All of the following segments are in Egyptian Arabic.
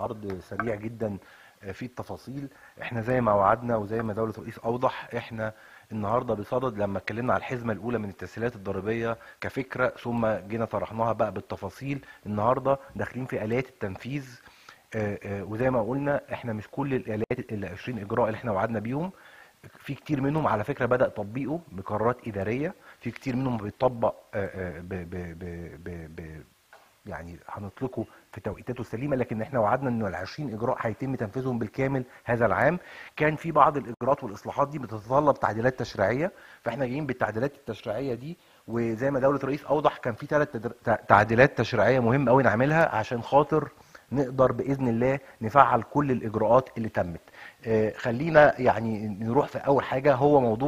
عرض سريع جدا في التفاصيل احنا زي ما وعدنا وزي ما دولة الرئيس اوضح احنا النهارده بصدد لما اتكلمنا على الحزمه الاولى من التسهيلات الضريبيه كفكره ثم جينا طرحناها بقى بالتفاصيل النهارده داخلين في اليات التنفيذ آه، آه، وزي ما قلنا احنا مش كل الاليات ال 20 اجراء اللي احنا وعدنا بيهم في كتير منهم على فكره بدا تطبيقه بقرارات اداريه في كتير منهم بيطبق آه، آه، ب ب ب ب ب يعني هنطلقه في توقيتاته السليمه لكن احنا وعدنا ان ال 20 اجراء هيتم تنفيذهم بالكامل هذا العام كان في بعض الاجراءات والاصلاحات دي بتتطلب تعديلات تشريعيه فاحنا جايين بالتعديلات التشريعيه دي وزي ما دوله الرئيس اوضح كان في ثلاث تعديلات تشريعيه مهم قوي نعملها عشان خاطر نقدر باذن الله نفعل كل الاجراءات اللي تمت آه، خلينا يعني نروح في اول حاجه هو موضوع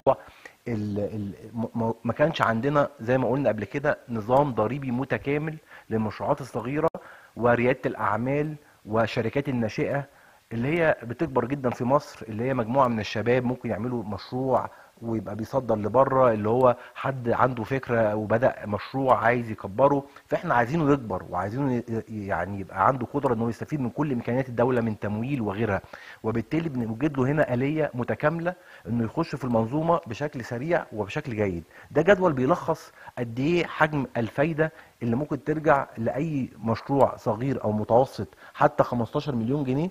ال ال م- ما كانش عندنا زي ما قلنا قبل كده نظام ضريبي متكامل للمشروعات الصغيره ورياده الاعمال وشركات الناشئه اللي هي بتكبر جدا في مصر اللي هي مجموعه من الشباب ممكن يعملوا مشروع ويبقى بيصدر لبره اللي هو حد عنده فكره وبدا مشروع عايز يكبره فاحنا عايزينه يكبر وعايزينه ي- يعني يبقى عنده قدره انه يستفيد من كل امكانيات الدوله من تمويل وغيرها وبالتالي بنوجد له هنا اليه متكامله انه يخش في المنظومه بشكل سريع وبشكل جيد ده جدول بيلخص قد ايه حجم الفايده اللي ممكن ترجع لاي مشروع صغير او متوسط حتى 15 مليون جنيه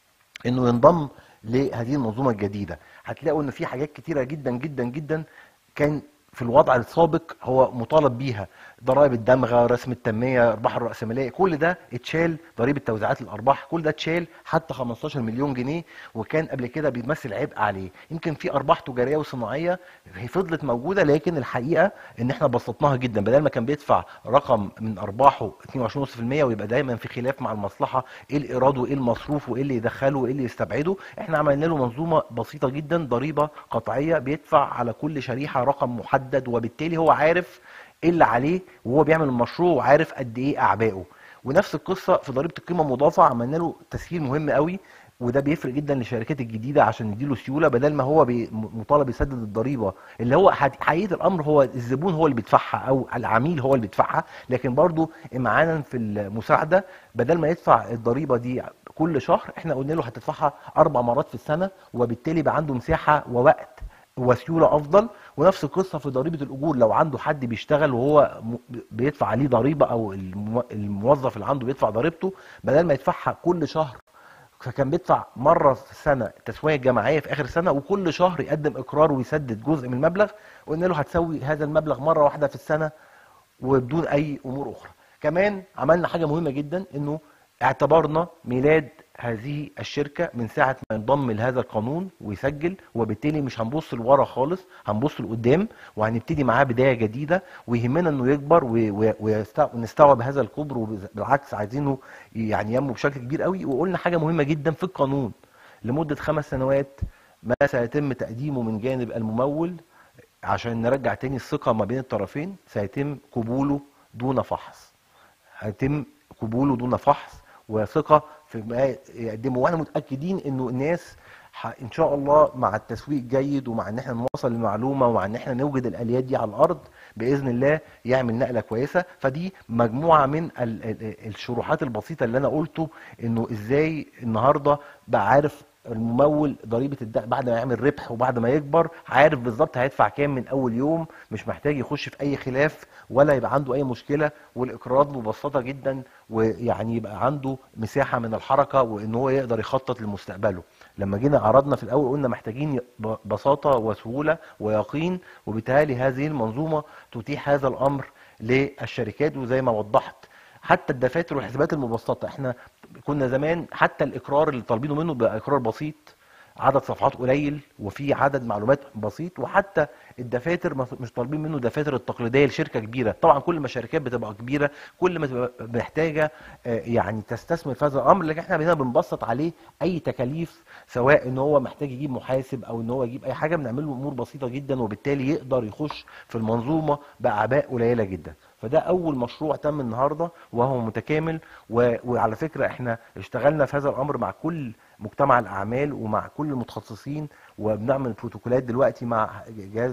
انه ينضم لهذه المنظومه الجديده هتلاقوا ان في حاجات كتيره جدا جدا جدا كان في الوضع السابق هو مطالب بيها ضرائب الدمغه رسم التنميه ارباح الراسماليه كل ده اتشال ضريبه توزيعات الارباح كل ده اتشال حتى 15 مليون جنيه وكان قبل كده بيمثل عبء عليه يمكن في ارباح تجاريه وصناعيه هي فضلت موجوده لكن الحقيقه ان احنا بسطناها جدا بدل ما كان بيدفع رقم من ارباحه 22.5% ويبقى دايما في خلاف مع المصلحه ايه الايراد وايه المصروف وايه اللي يدخله وايه اللي يستبعده احنا عملنا له منظومه بسيطه جدا ضريبه قطعيه بيدفع على كل شريحه رقم محدد وبالتالي هو عارف ايه اللي عليه وهو بيعمل المشروع وعارف قد ايه اعبائه ونفس القصه في ضريبه القيمه المضافه عملنا له تسهيل مهم قوي وده بيفرق جدا للشركات الجديده عشان نديله سيوله بدل ما هو بي- مطالب يسدد الضريبه اللي هو حد- حقيقه الامر هو الزبون هو اللي بيدفعها او العميل هو اللي بيدفعها لكن برضو امعانا في المساعده بدل ما يدفع الضريبه دي كل شهر احنا قلنا له هتدفعها اربع مرات في السنه وبالتالي يبقى عنده مساحه ووقت وسيوله افضل ونفس القصه في ضريبه الاجور لو عنده حد بيشتغل وهو م- بيدفع عليه ضريبه او المو- الموظف اللي عنده بيدفع ضريبته بدل ما يدفعها كل شهر فكان بيدفع مره في السنه التسويه الجماعيه في اخر السنه وكل شهر يقدم اقرار ويسدد جزء من المبلغ قلنا له هتسوي هذا المبلغ مره واحده في السنه وبدون اي امور اخرى كمان عملنا حاجه مهمه جدا انه اعتبرنا ميلاد هذه الشركه من ساعه ما ينضم لهذا القانون ويسجل وبالتالي مش هنبص لورا خالص هنبص لقدام وهنبتدي معاه بدايه جديده ويهمنا انه يكبر و- و- ويست- ونستوعب هذا الكبر وبالعكس عايزينه يعني ينمو بشكل كبير قوي وقلنا حاجه مهمه جدا في القانون لمده خمس سنوات ما سيتم تقديمه من جانب الممول عشان نرجع تاني الثقه ما بين الطرفين سيتم قبوله دون فحص هيتم قبوله دون فحص وثقه في ما يقدمه واحنا متاكدين انه الناس ح- ان شاء الله مع التسويق الجيد ومع ان احنا نوصل المعلومه ومع ان احنا نوجد الاليات دي على الارض باذن الله يعمل نقله كويسه فدي مجموعه من ال- ال- الشروحات البسيطه اللي انا قلته انه ازاي النهارده بقى عارف الممول ضريبه الدخل بعد ما يعمل ربح وبعد ما يكبر عارف بالظبط هيدفع كام من اول يوم مش محتاج يخش في اي خلاف ولا يبقى عنده اي مشكله والاقراض مبسطه جدا ويعني يبقى عنده مساحه من الحركه وان هو يقدر يخطط لمستقبله لما جينا عرضنا في الاول قلنا محتاجين ب- بساطه وسهوله ويقين وبالتالي هذه المنظومه تتيح هذا الامر للشركات وزي ما وضحت حتى الدفاتر والحسابات المبسطه احنا كنا زمان حتى الاقرار اللي طالبينه منه بقى اقرار بسيط عدد صفحات قليل وفي عدد معلومات بسيط وحتى الدفاتر مس- مش طالبين منه الدفاتر التقليديه لشركه كبيره طبعا كل ما الشركات بتبقى كبيره كل ما تبقى محتاجه آه، يعني تستثمر في هذا الامر لكن احنا هنا بنبسط عليه اي تكاليف سواء ان هو محتاج يجيب محاسب او ان هو يجيب اي حاجه بنعمل له امور بسيطه جدا وبالتالي يقدر يخش في المنظومه باعباء قليله جدا فده اول مشروع تم النهارده وهو متكامل و... وعلى فكره احنا اشتغلنا في هذا الامر مع كل مجتمع الاعمال ومع كل المتخصصين وبنعمل بروتوكولات دلوقتي مع جهاز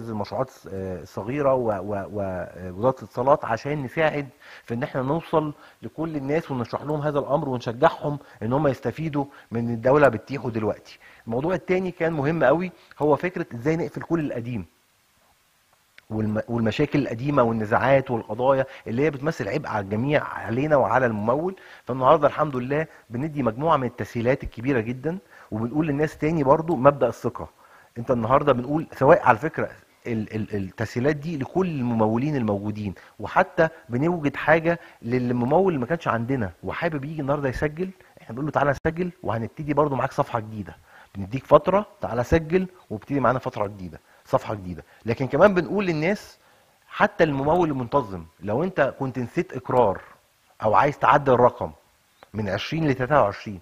مركز المشروعات الص- آه، الصغيره ووزاره الاتصالات عشان نساعد في ان احنا نوصل لكل الناس ونشرح لهم هذا الامر ونشجعهم ان هم يستفيدوا من الدوله بتتيحه دلوقتي الموضوع التاني كان مهم قوي هو فكره ازاي نقفل كل القديم والم- والمشاكل القديمه والنزاعات والقضايا اللي هي بتمثل عبء على الجميع علينا وعلى الممول فالنهارده الحمد لله بندي مجموعه من التسهيلات الكبيره جدا وبنقول للناس تاني برضو مبدأ الثقه انت النهارده بنقول سواء على فكره ال- ال- التسهيلات دي لكل الممولين الموجودين وحتى بنوجد حاجه للممول اللي ما كانش عندنا وحابب يجي النهارده يسجل احنا بنقول له تعالى سجل وهنبتدي برضو معاك صفحه جديده بنديك فتره تعالى سجل وابتدي معانا فتره جديده صفحه جديده لكن كمان بنقول للناس حتى الممول المنتظم لو انت كنت نسيت اقرار او عايز تعدل الرقم من 20 ل 23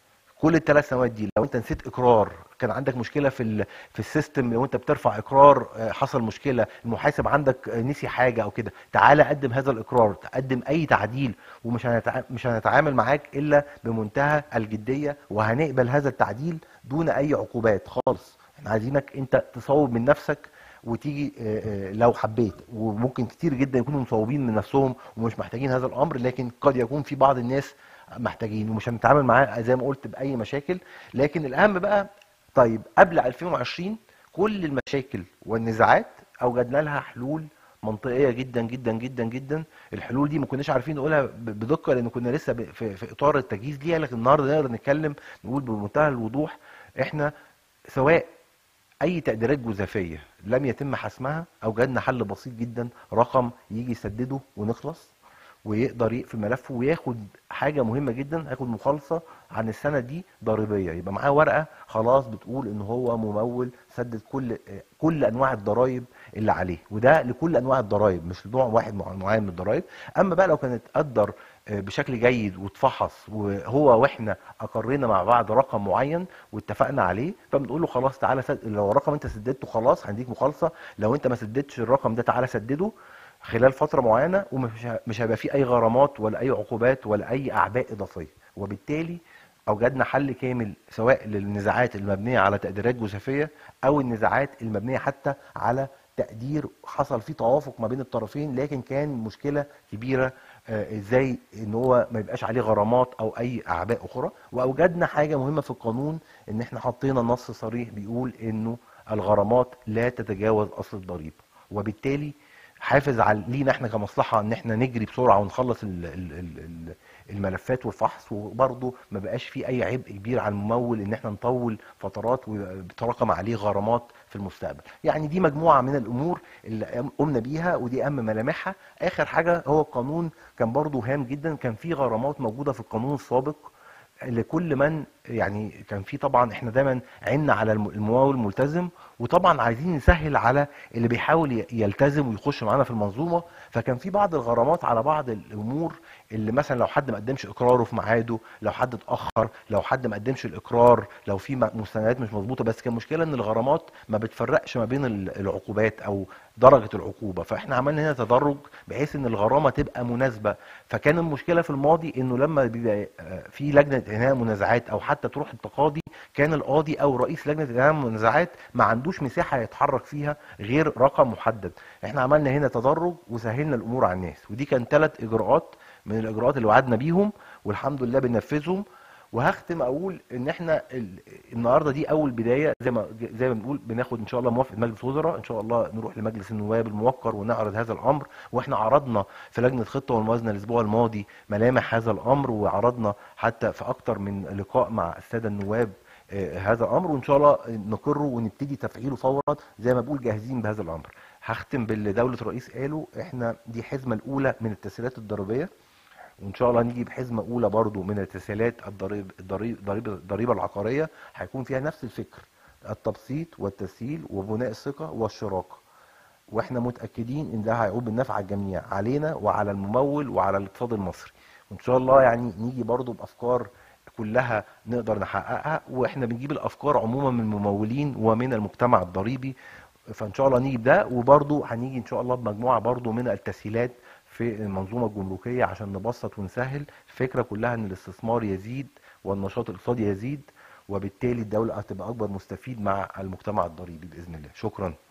كل الثلاث سنوات دي لو انت نسيت اقرار كان عندك مشكله في ال... في السيستم لو انت بترفع اقرار آه، حصل مشكله المحاسب عندك آه، نسي حاجه او كده تعالى قدم هذا الاقرار تقدم اي تعديل ومش هنتع... مش هنتعامل معاك الا بمنتهى الجديه وهنقبل هذا التعديل دون اي عقوبات خالص احنا عايزينك انت تصوب من نفسك وتيجي آه، آه، لو حبيت وممكن كتير جدا يكونوا مصوبين من نفسهم ومش محتاجين هذا الامر لكن قد يكون في بعض الناس محتاجين ومش هنتعامل معاه زي ما قلت باي مشاكل لكن الاهم بقى طيب قبل 2020 كل المشاكل والنزاعات اوجدنا لها حلول منطقيه جدا جدا جدا جدا الحلول دي ما كناش عارفين نقولها ب- بدقه لان كنا لسه ب- في, في اطار التجهيز ليها لكن النهارده نقدر نتكلم نقول بمنتهى الوضوح احنا سواء اي تقديرات جزافيه لم يتم حسمها اوجدنا حل بسيط جدا رقم يجي يسدده ونخلص ويقدر يقفل ملفه وياخد حاجه مهمه جدا هياخد مخالصه عن السنه دي ضريبيه يبقى معاه ورقه خلاص بتقول ان هو ممول سدد كل كل انواع الضرائب اللي عليه وده لكل انواع الضرائب مش لنوع واحد مع- معين من الضرائب اما بقى لو كانت قدر بشكل جيد واتفحص وهو واحنا اقرينا مع بعض رقم معين واتفقنا عليه فبنقول له خلاص تعالى سد... لو الرقم انت سددته خلاص هنديك مخالصه لو انت ما سددتش الرقم ده تعالى سدده خلال فتره معينه ومش ه- مش هيبقى فيه اي غرامات ولا اي عقوبات ولا اي اعباء اضافيه وبالتالي اوجدنا حل كامل سواء للنزاعات المبنيه على تقديرات جزافيه او النزاعات المبنيه حتى على تقدير حصل فيه توافق ما بين الطرفين لكن كان مشكله كبيره آه، ازاي ان هو ما يبقاش عليه غرامات او اي اعباء اخرى واوجدنا حاجه مهمه في القانون ان احنا حطينا نص صريح بيقول انه الغرامات لا تتجاوز اصل الضريبه وبالتالي حافز على لينا احنا كمصلحه ان احنا نجري بسرعه ونخلص ال ال ال ال الملفات والفحص وبرضه ما بقاش في اي عبء كبير على الممول ان احنا نطول فترات وبيتراكم عليه غرامات في المستقبل يعني دي مجموعه من الامور اللي قمنا بيها ودي اهم ملامحها اخر حاجه هو القانون كان برضه هام جدا كان في غرامات موجوده في القانون السابق لكل من يعني كان في طبعا احنا دايما عنا على الم- الممول الملتزم وطبعا عايزين نسهل على اللي بيحاول ي- يلتزم ويخش معانا في المنظومه فكان في بعض الغرامات على بعض الامور اللي مثلا لو حد ما قدمش اقراره في ميعاده لو حد اتاخر لو حد ما قدمش الاقرار لو في م- مستندات مش مظبوطه بس كان مشكله ان الغرامات ما بتفرقش ما بين ال- العقوبات او درجه العقوبه فاحنا عملنا هنا تدرج بحيث ان الغرامه تبقى مناسبه فكان المشكله في الماضي انه لما بيبقى آه، في لجنه انهاء منازعات او حتى تروح التقاضي كان القاضي او رئيس لجنه انهاء المنازعات ما عندوش مساحه يتحرك فيها غير رقم محدد احنا عملنا هنا تدرج وسهلنا الامور على الناس ودي كان ثلاث اجراءات من الاجراءات اللي وعدنا بيهم والحمد لله بننفذهم وهختم اقول ان احنا ال- النهارده دي اول بدايه زي ما زي ما بنقول بناخد ان شاء الله موافقه مجلس وزراء ان شاء الله نروح لمجلس النواب الموقر ونعرض هذا الامر واحنا عرضنا في لجنه الخطه والموازنه الاسبوع الماضي ملامح هذا الامر وعرضنا حتى في اكتر من لقاء مع الساده النواب آه، هذا الامر وان شاء الله نقره ونبتدي تفعيله فورا زي ما بقول جاهزين بهذا الامر هختم باللي دوله الرئيس قاله احنا دي حزمه الاولى من التسهيلات الضريبيه وان شاء الله نيجي بحزمه اولى برضو من التسهيلات الضريب الضريب الضريبه الضريبه العقاريه هيكون فيها نفس الفكر التبسيط والتسهيل وبناء الثقه والشراكه واحنا متاكدين ان ده هيعود بالنفع على الجميع علينا وعلى الممول وعلى الاقتصاد المصري وان شاء الله يعني نيجي برضو بافكار كلها نقدر نحققها واحنا بنجيب الافكار عموما من الممولين ومن المجتمع الضريبي فان شاء الله نيجي بده وبرضو هنيجي ان شاء الله بمجموعه برضو من التسهيلات في المنظومه الجمركيه عشان نبسط ونسهل الفكره كلها ان الاستثمار يزيد والنشاط الاقتصادي يزيد وبالتالي الدوله هتبقى اكبر مستفيد مع المجتمع الضريبي باذن الله شكرا